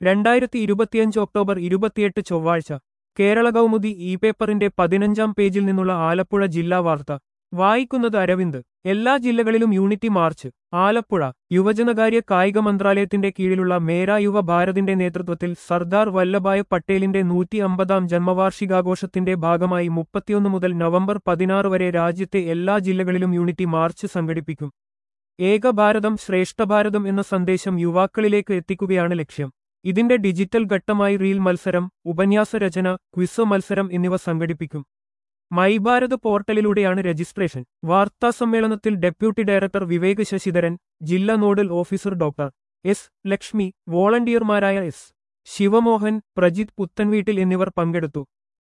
രണ്ടായിരത്തി ഇരുപത്തിയഞ്ച് ഒക്ടോബർ ഇരുപത്തിയെട്ട് ചൊവ്വാഴ്ച കേരള കൗമുദി ഇ പേപ്പറിന്റെ പതിനഞ്ചാം പേജിൽ നിന്നുള്ള ആലപ്പുഴ ജില്ലാ വാർത്ത വായിക്കുന്നത് അരവിന്ദ് എല്ലാ ജില്ലകളിലും യൂണിറ്റി മാർച്ച് ആലപ്പുഴ യുവജനകാര്യ കായിക മന്ത്രാലയത്തിന്റെ കീഴിലുള്ള മേരാ യുവ ഭാരതിന്റെ നേതൃത്വത്തിൽ സർദാർ വല്ലഭായ് പട്ടേലിന്റെ നൂറ്റി അമ്പതാം ജന്മവാർഷികാഘോഷത്തിന്റെ ഭാഗമായി മുപ്പത്തിയൊന്ന് മുതൽ നവംബർ പതിനാറ് വരെ രാജ്യത്തെ എല്ലാ ജില്ലകളിലും യൂണിറ്റി മാർച്ച് സംഘടിപ്പിക്കും ഏക ഭാരതം ശ്രേഷ്ഠ ഭാരതം എന്ന സന്ദേശം യുവാക്കളിലേക്ക് എത്തിക്കുകയാണ് ലക്ഷ്യം ഇതിന്റെ ഡിജിറ്റൽ ഘട്ടമായി റീൽ മത്സരം ഉപന്യാസ രചന ക്വിസ് മത്സരം എന്നിവ സംഘടിപ്പിക്കും മൈഭാരത് പോർട്ടലിലൂടെയാണ് രജിസ്ട്രേഷൻ വാർത്താസമ്മേളനത്തിൽ ഡെപ്യൂട്ടി ഡയറക്ടർ വിവേക് ശശിധരൻ ജില്ലാ nodal officer doctor S Lakshmi വോളണ്ടിയർമാരായ എസ് ശിവമോഹൻ പ്രജിത് പുത്തൻവീട്ടിൽ എന്നിവർ പങ്കെടുത്തു